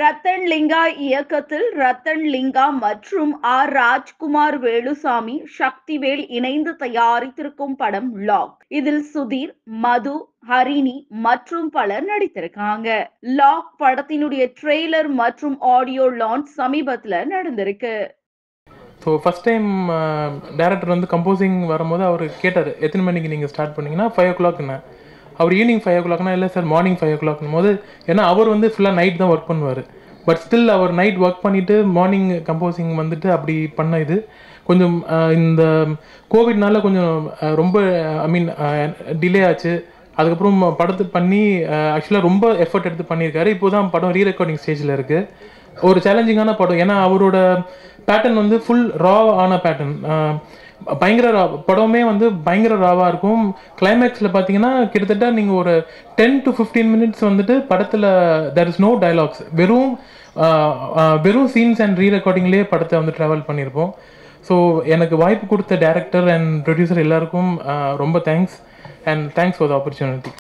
ரத்தன் லிங்கா இயக்கத்தில் ரத்தன் லிங்கா மற்றும் ஆர் ராஜ்குமார் வேலுசாமி சக்திவேல் இணைந்து தயாரித்திருக்கும் படம் லாக் இதில் சுதீர் மது ஹரிணி மற்றும் பலர் நடித்திருக்காங்க லாக் படத்தினுடைய ட்ரெய்லர் மற்றும் ஆடியோ லான்ச் சமீபத்துல நடந்திருக்கு ஸோ ஃபஸ்ட் டைம் டேரக்டர் வந்து கம்போசிங் வரும்போது அவர் கேட்டார் எத்தனை மணிக்கு நீங்கள் ஸ்டார்ட் பண்ணீங்கன்னா ஃபைவ் ஓ கிளாக்னு அவர் ஈவினிங் ஃபைவ் ஓ கிளாக்னா இல்லை சார் மார்னிங் ஃபைவ் ஓ கிளாக்னும் போது ஏன்னா அவர் வந்து ஃபுல்லாக நைட் தான் ஒர்க் பண்ணுவார் பட் ஸ்டில் அவர் நைட் ஒர்க் பண்ணிவிட்டு மார்னிங் கம்போசிங் வந்துட்டு அப்படி பண்ண இது கொஞ்சம் அஹ், இந்த கோவிட்னால கொஞ்சம் அஹ், ரொம்ப ஐ மீன் டிலே ஆச்சு அதுக்கப்புறம் படத்து பண்ணி ஆக்சுவலாக ரொம்ப எஃபர்ட் எடுத்து பண்ணியிருக்காரு இப்போ தான் படம் ரீ ரெக்கார்டிங் ஸ்டேஜில் இருக்குது ஒரு சேலஞ்சிங்கான படம் ஏன்னா அவரோட பேட்டர்ன் வந்து ஃபுல் ரா ஆன பேட்டர்ன் பயங்கர ரா படமே வந்து பயங்கர ராவாக இருக்கும் கிளைமேக்ஸில் பார்த்தீங்கன்னா கிட்டத்தட்ட நீங்கள் ஒரு டென் டு ஃபிஃப்டீன் மினிட்ஸ் வந்துட்டு படத்தில் தெர் இஸ் நோ டைலாக்ஸ் வெறும் ஆஹ், ஆஹ், வெறும் சீன்ஸ் அண்ட் ரீ ரெக்கார்டிங்லேயே படத்தை வந்து ட்ராவல் பண்ணியிருப்போம் ஸோ எனக்கு வாய்ப்பு கொடுத்த டேரக்டர் அண்ட் ப்ரொடியூசர் எல்லாருக்கும் ஆஹ், ரொம்ப thanks and thanks for the opportunity